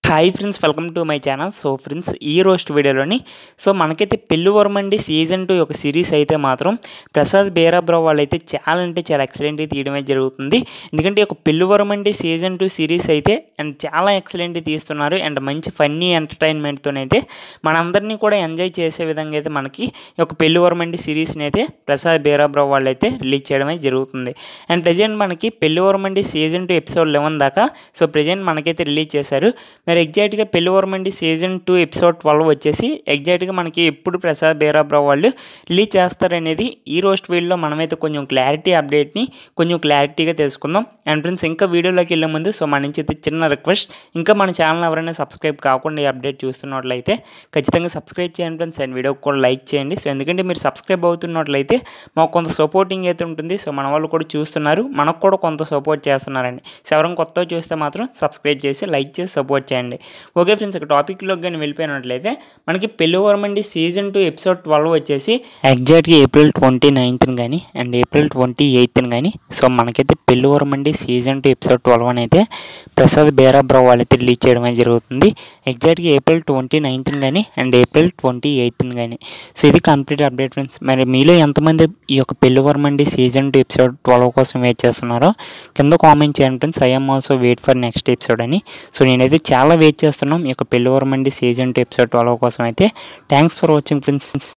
hi friends welcome to my channel so friends ఈ roast వీడియోలోని so మనకైతే Pelli Varamandi season two ఒక సిరీస్ అయితే మాత్రం ప్రసాద్ బేరాబ్రావు వాళ్ళు అయితే చాలా అంటే చాలా ఎక్సలెంట్గా తీయడమే జరుగుతుంది ఎందుకంటే ఒక Pelli Varamandi season two series అయితే అండ్ చాలా ఎక్సలెంట్ తీస్తున్నారు అండ్ మంచి ఫన్నీ ఎంటర్టైన్మెంట్తోనైతే మనందరినీ కూడా ఎంజాయ్ చేసే విధంగా అయితే మనకి ఈ యొక్క పెళ్ళి వరమండి సిరీస్ని అయితే ప్రసాద్ బేరాబ్రావు వాళ్ళు అయితే రిలీజ్ చేయడమే జరుగుతుంది అండ్ ప్రజెంట్ మనకి Pelli Varamandi season two episode eleven దాకా సో ప్రజెంట్ మనకైతే రిలీజ్ చేశారు మరి ఎగ్జాక్ట్గా Pelli Varamandi season two episode twelve వచ్చేసి ఎగ్జాక్ట్గా మనకి ఎప్పుడు ప్రసాద్ బేరాబ్రావు వాళ్ళు రిలీజ్ చేస్తారనేది ఈ రోస్ట్ వీడియోలో మనమైతే కొంచెం క్లారిటీ అప్డేట్ని కొంచెం క్లారిటీగా తెలుసుకుందాం అండ్ ఫ్రెండ్స్ ఇంకా వీడియోలోకి వెళ్ళే ముందు సో మన నుంచి అయితే చిన్న రిక్వెస్ట్ ఇంకా మన ఛానల్ ఎవరైనా సబ్స్క్రైబ్ కాకుండా ఈ అప్డేట్ చూస్తున్నట్లయితే ఖచ్చితంగా సబ్స్క్రైబ్ చేయండి ఫ్రెండ్స్ అండ్ వీడియోకి కూడా లైక్ చేయండి సో ఎందుకంటే మీరు సబ్స్క్రైబ్ అవుతున్నట్లయితే మాకు కొంత సపోర్టింగ్ అయితే ఉంటుంది సో మన వాళ్ళు కూడా చూస్తున్నారు మనకు కూడా కొంత సపోర్ట్ చేస్తున్నారండి సో ఎవరైనా కొత్తగా చూస్తే మాత్రం సబ్స్క్రైబ్ చేసి లైక్ చేసి సపోర్ట్ చేయండి ఓకే ఫ్రెండ్స్ ఇక టాపిక్లోకి కానీ వెళ్ళిపోయినట్లయితే మనకి Pelli Varamandi season two episode twelve వచ్చేసి ఎగ్జాక్ట్గా ఏప్రిల్ ట్వంటీ నైన్త్ని కానీ అండ్ ఏప్రిల్ ట్వంటీ ఎయిత్ని కానీ సో మనకైతే Pelli Varamandi season two episode twelve అని అయితే ప్రసాద్ బేరాబ్రావు వాళ్ళైతే రిలీజ్ చేయడమే జరుగుతుంది ఎగ్జాక్ట్గా ఏప్రిల్ ట్వంటీ నైన్త్ని కానీ అండ్ ఏప్రిల్ ట్వంటీ ఎయిత్ని కానీ సో ఇది కంప్లీట్ అప్డేట్ ఫ్రెండ్స్ మరి మీలో ఎంతమంది ఈ యొక్క Pelli Varamandi season two episode twelve కోసం వెయిట్ చేస్తున్నారో కింద కామెంట్ చేయండి friends I'm also wait for next episode అని సో నేనైతే చాలా వెయిట్ చేస్తున్నాం ఈ యొక్క Pelli Varamandi season two episode twelve కోసం అయితే థ్యాంక్స్ ఫర్ వాచింగ్ ఫ్రెండ్స్